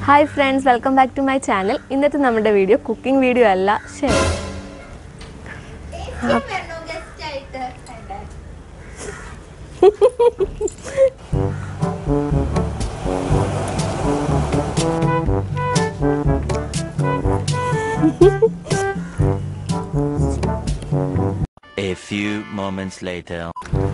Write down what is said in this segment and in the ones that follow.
Hi friends welcome back to my channel ഇന്നത്തെ നമ്മുടെ video cooking video അല്ല ശരി ഗസ്റ്റ് ആയിട്ട് കണ്ടേ. A few moments later.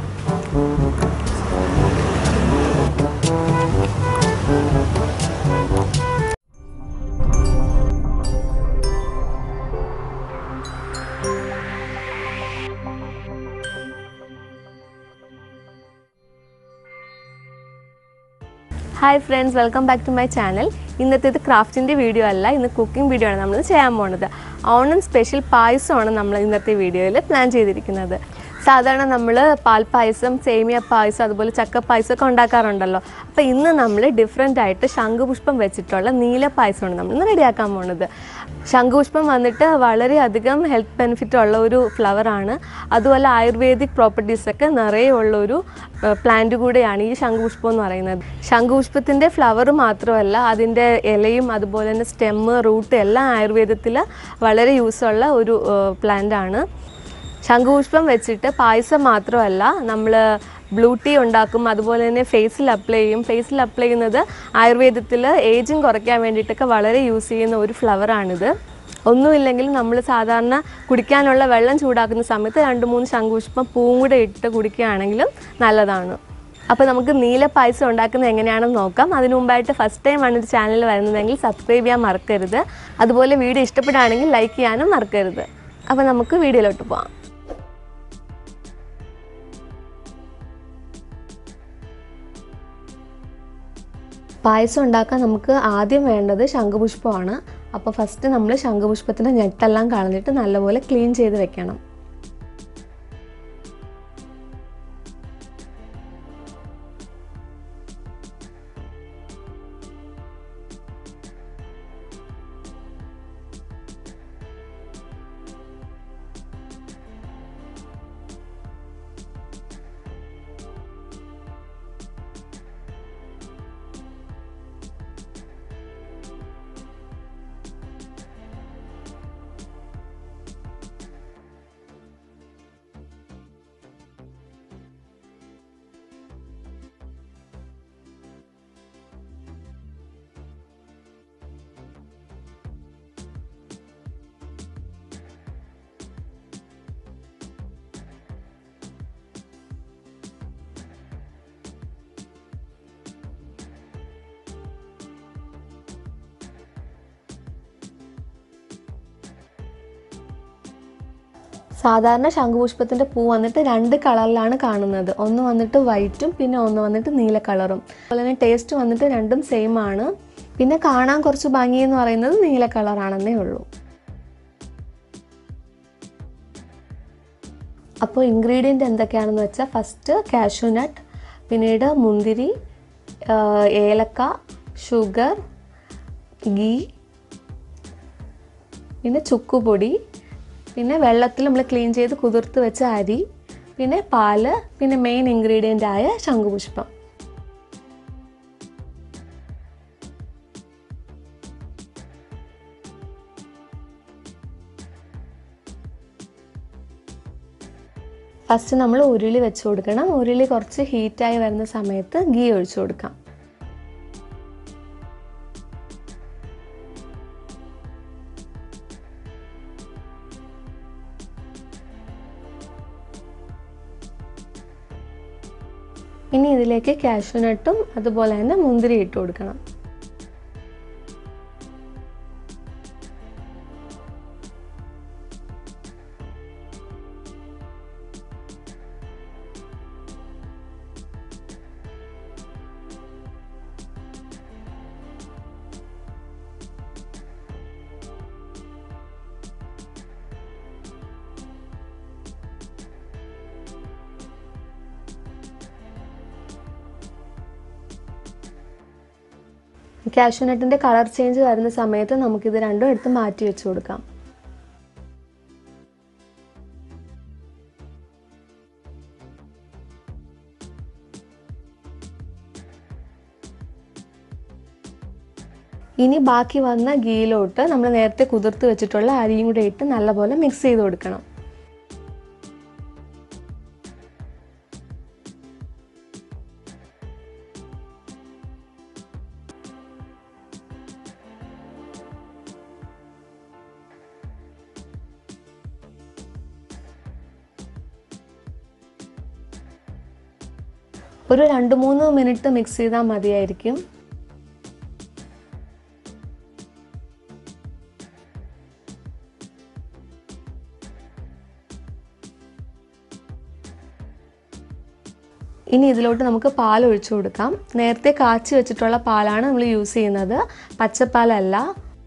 Hi friends welcome back to my channel ഇന്നത്തേത് ക്രാഫ്റ്റിൻ്റെ വീഡിയോ അല്ല ഇന്ന് കുക്കിംഗ് വീഡിയോ ആണ് നമ്മൾ ചെയ്യാൻ പോണത് ഓണം സ്പെഷ്യൽ പായസമാണ് നമ്മൾ ഇന്നത്തെ വീഡിയോയിൽ പ്ലാൻ ചെയ്തിരിക്കുന്നത് സാധാരണ നമ്മൾ പാൽപ്പായസം സേമിയ പായസം അതുപോലെ ചക്ക പായസം ഒക്കെ ഉണ്ടാക്കാറുണ്ടല്ലോ അപ്പോൾ ഇന്ന് നമ്മൾ ഡിഫറെൻ്റ് ആയിട്ട് ശംഖുപുഷ്പം വെച്ചിട്ടുള്ള നീല പായസമാണ് നമ്മൾ ഇന്ന് റെഡിയാക്കാൻ പോണത് ശംഖുപുഷ്പം വന്നിട്ട് വളരെയധികം ഹെൽത്ത് ബെനിഫിറ്റ് ഉള്ള ഒരു ഫ്ലവറാണ് അതുപോലെ ആയുർവേദിക് പ്രോപ്പർട്ടീസ് ഒക്കെ നിറയെ ഉള്ള ഒരു പ്ലാന്റ് കൂടെയാണ് ഈ ശംഖുപുഷ്പം എന്ന് പറയുന്നത് ശംഖുപുഷ്പത്തിൻ്റെ ഫ്ലവർ മാത്രമല്ല അതിൻ്റെ ഇലയും അതുപോലെ തന്നെ സ്റ്റെമ്മ് റൂട്ട് എല്ലാം ആയുർവേദത്തിൽ വളരെ യൂസുള്ള ഒരു പ്ലാന്റ് ആണ് ശംഖുപുഷ്പം വെച്ചിട്ട് പായസം മാത്രമല്ല നമ്മൾ ബ്ലൂ ടീ ഉണ്ടാക്കും അതുപോലെ തന്നെ ഫേസിൽ അപ്ലൈ ചെയ്യും ഫേസിൽ അപ്ലൈ ചെയ്യുന്നത് ആയുർവേദത്തിൽ ഏജിങ് കുറയ്ക്കാൻ വേണ്ടിയിട്ടൊക്കെ വളരെ യൂസ് ചെയ്യുന്ന ഒരു ഫ്ലവറാണിത് ഒന്നുമില്ലെങ്കിൽ നമ്മൾ സാധാരണ കുടിക്കാനുള്ള വെള്ളം ചൂടാക്കുന്ന സമയത്ത് രണ്ട് മൂന്ന് ശംഖുപുഷ്പം പൂവും കൂടെ ഇട്ട് കുടിക്കുകയാണെങ്കിലും നല്ലതാണ് അപ്പോൾ നമുക്ക് നീല പായസം ഉണ്ടാക്കുന്നത് എങ്ങനെയാണെന്ന് നോക്കാം അതിനു മുമ്പായിട്ട് ഫസ്റ്റ് ടൈം ആണ് ഇത് ചാനൽ വരുന്നതെങ്കിൽ സബ്സ്ക്രൈബ് ചെയ്യാൻ മറക്കരുത് അതുപോലെ വീഡിയോ ഇഷ്ടപ്പെടുകയാണെങ്കിൽ ലൈക്ക് ചെയ്യാനും മറക്കരുത് അപ്പോൾ നമുക്ക് വീഡിയോയിലോട്ട് പോകാം പായസം ഉണ്ടാക്കാൻ നമുക്ക് ആദ്യം വേണ്ടത് ശംഖുപുഷ്പമാണ് അപ്പോൾ ഫസ്റ്റ് നമ്മൾ ശംഖുപുഷ്പത്തിൻ്റെ ഞെട്ടെല്ലാം കളഞ്ഞിട്ട് നല്ലപോലെ ക്ലീൻ ചെയ്ത് വെക്കണം സാധാരണ ശംഖുപുഷ്പത്തിൻ്റെ പൂ വന്നിട്ട് രണ്ട് കളറിലാണ് കാണുന്നത് ഒന്ന് വന്നിട്ട് വൈറ്റും പിന്നെ ഒന്ന് വന്നിട്ട് നീല കളറും അതുപോലെ തന്നെ ടേസ്റ്റ് വന്നിട്ട് രണ്ടും സെയിം ആണ് പിന്നെ കാണാൻ കുറച്ച് ഭംഗി എന്ന് പറയുന്നത് നീല കളറാണെന്നേ ഉള്ളൂ അപ്പോൾ ഇൻഗ്രീഡിയൻ്റ് എന്തൊക്കെയാണെന്ന് വെച്ചാൽ ഫസ്റ്റ് കാഷ്യൂ നട്ട് പിന്നീട് മുന്തിരി ആ, ഏലക്ക ഷുഗർ ഗീ പിന്നെ ചുക്കുപൊടി പിന്നെ വെള്ളത്തിൽ നമ്മൾ ക്ലീൻ ചെയ്ത് കുതിർത്ത് വെച്ച അരി പിന്നെ പാല് പിന്നെ മെയിൻ ഇൻഗ്രീഡിയൻ്റ് ആയ ശംഖുപുഷ്പം ഫസ്റ്റ് നമ്മൾ ഉരുളി വെച്ച് കൊടുക്കണം ഉരുളി കുറച്ച് ഹീറ്റായി വരുന്ന സമയത്ത് ഗീ ഒഴിച്ചു കൊടുക്കാം ഇനി ഇതിലേക്ക് കാഷ്യൂനട്ടും അതുപോലെ തന്നെ മുന്തിരി ഇട്ട് കൊടുക്കണം കാഷ്യൂനട്ടിൻ്റെ കളർ ചേഞ്ച് വരുന്ന സമയത്ത് നമുക്കിത് രണ്ടും എടുത്ത് മാറ്റി വെച്ച് കൊടുക്കാം ഇനി ബാക്കി വന്ന ഗീയിലോട്ട് നമ്മൾ നേരത്തെ കുതിർത്ത് വെച്ചിട്ടുള്ള അരിയും കൂടെ ഇട്ട് നല്ലപോലെ മിക്സ് ചെയ്ത് കൊടുക്കണം ഒരു രണ്ട് മൂന്ന് മിനിറ്റ് മിക്സ് ചെയ്താൽ മതിയായിരിക്കും ഇനി ഇതിലോട്ട് നമുക്ക് പാൽ ഒഴിച്ചു കൊടുക്കാം നേരത്തെ കാച്ചി വെച്ചിട്ടുള്ള പാലാണ് നമ്മൾ യൂസ് ചെയ്യുന്നത് പച്ചപ്പാലല്ല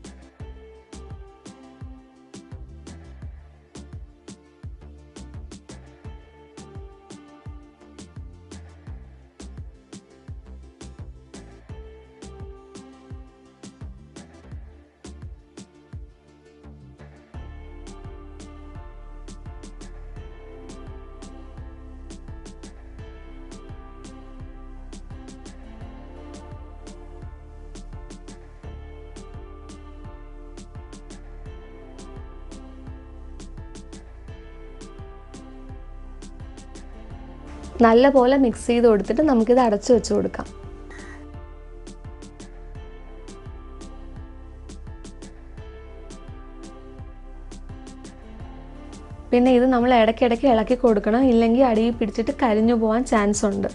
നല്ലപോലെ മിക്സ് ചെയ്ത് കൊടുത്തിട്ട് നമുക്കിത് അടച്ചു വെച്ച് കൊടുക്കാം പിന്നെ ഇത് നമ്മൾ ഇടയ്ക്കിടയ്ക്ക് ഇളക്കി കൊടുക്കണം ഇല്ലെങ്കിൽ അടിയിൽ പിടിച്ചിട്ട് കരിഞ്ഞു പോകാൻ ചാൻസ് ഉണ്ട്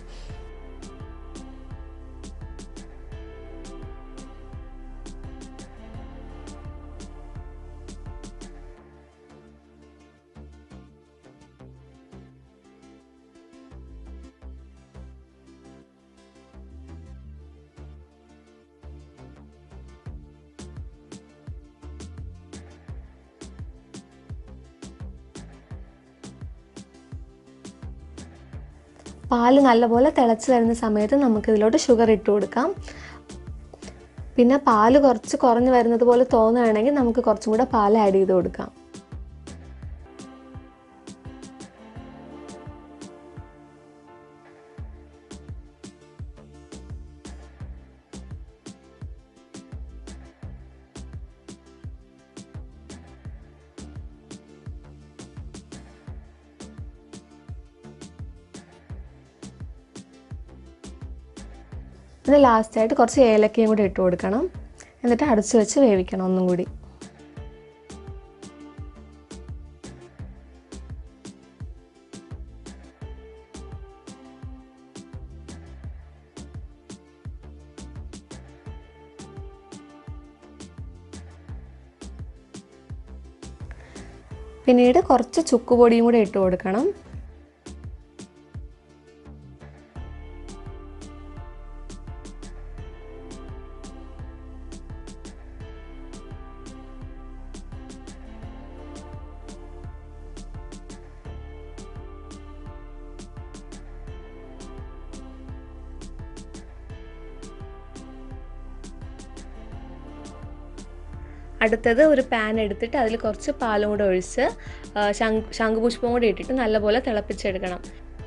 പാല് നല്ലപോലെ തിളച്ച് വരുന്ന സമയത്ത് നമുക്ക് ഇതിലോട്ട് ഷുഗർ ഇട്ട് കൊടുക്കാം പിന്നെ പാല് കുറച്ച് കുറഞ്ഞ് വരുന്നത് പോലെ തോന്നുകയാണെങ്കിൽ നമുക്ക് കുറച്ചും കൂടെ പാൽ ആഡ് ചെയ്ത് കൊടുക്കാം ഇത് ലാസ്റ്റായിട്ട് കുറച്ച് ഏലക്കയും കൂടി ഇട്ട് കൊടുക്കണം എന്നിട്ട് അടച്ചു വെച്ച് വേവിക്കണം ഒന്നും കൂടി പിന്നീട് കുറച്ച് ചുക്കുപൊടിയും കൂടി ഇട്ട് കൊടുക്കണം അടുത്തത് ഒരു പാൻ എടുത്തിട്ട് അതിൽ കുറച്ച് പാലും കൂടെ ഒഴിച്ച് ആ, ശംഖ് ശംഖുപുഷ്പം കൂടി ഇട്ടിട്ട് നല്ലപോലെ തിളപ്പിച്ചെടുക്കണം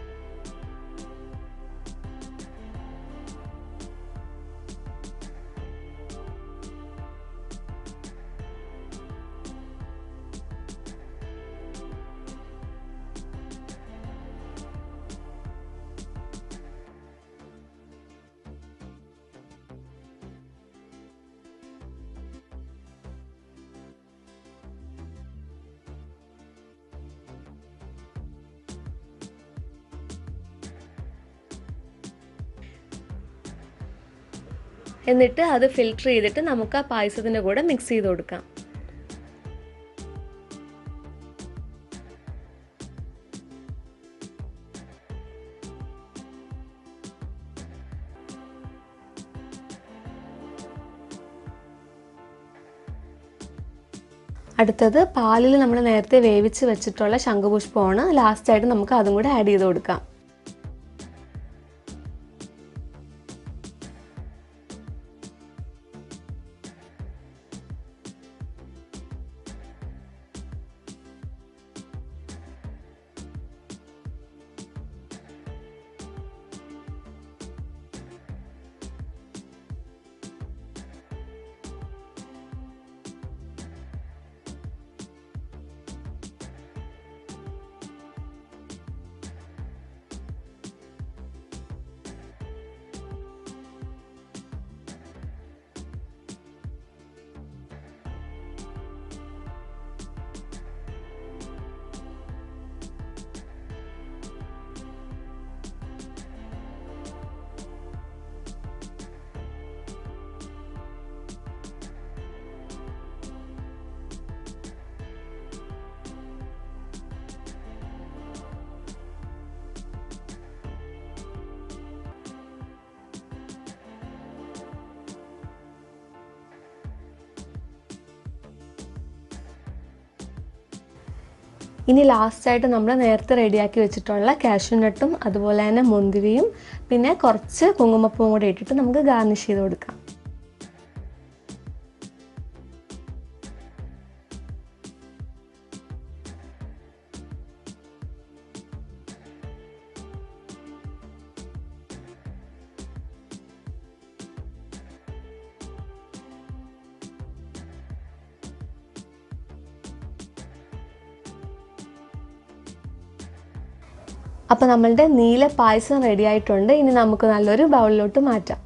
എന്നിട്ട് അത് ഫിൽട്ടർ ചെയ്തിട്ട് നമുക്ക് ആ പായസത്തിൻ്റെ കൂടെ മിക്സ് ചെയ്ത് കൊടുക്കാം അടുത്തത് പാലിൽ നമ്മൾ നേരത്തെ വേവിച്ച് വെച്ചിട്ടുള്ള ശംഖുപുഷ്പമാണ് ലാസ്റ്റായിട്ട് നമുക്ക് അതും കൂടെ ആഡ് ചെയ്ത് കൊടുക്കാം ഇനി ലാസ്റ്റായിട്ട് നമ്മൾ നേരത്തെ റെഡിയാക്കി വെച്ചിട്ടുള്ള കാഷ്യൂനട്ടും അതുപോലെ തന്നെ മുന്തിരിയും പിന്നെ കുറച്ച് കുങ്കുമപ്പൂവും കൂടി ഇട്ടിട്ട് നമുക്ക് ഗാർണിഷ് ചെയ്ത് കൊടുക്കാം അപ്പോൾ നമ്മളുടെ നീല പായസം റെഡി ആയിട്ടുണ്ട് ഇനി നമുക്ക് നല്ലൊരു ബൗളിലോട്ട് മാറ്റാം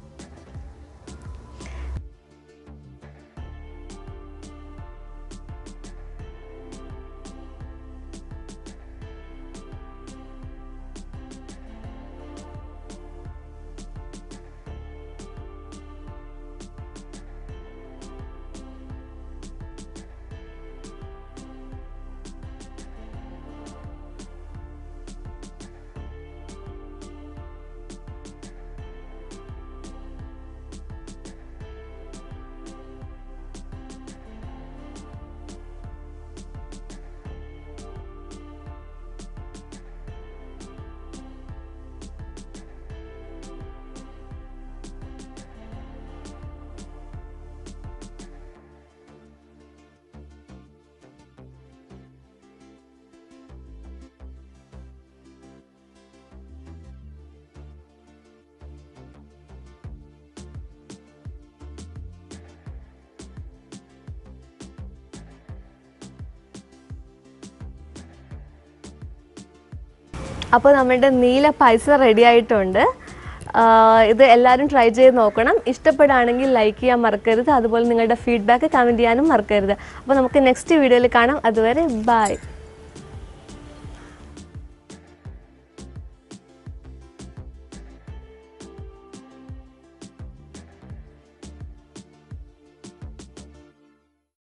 അപ്പോൾ നമ്മുടെ നീല പായസം റെഡി ആയിട്ടുണ്ട് ആഹ് ഇത് എല്ലാവരും ട്രൈ ചെയ്ത് നോക്കണം ഇഷ്ടപ്പെടുകയാണെങ്കിൽ ലൈക്ക് ചെയ്യാൻ മറക്കരുത് അതുപോലെ നിങ്ങളുടെ ഫീഡ്ബാക്ക് കമൻറ്റ് ചെയ്യാനും മറക്കരുത് അപ്പോൾ നമുക്ക് നെക്സ്റ്റ് വീഡിയോയിൽ കാണാം അതുവരെ ബൈ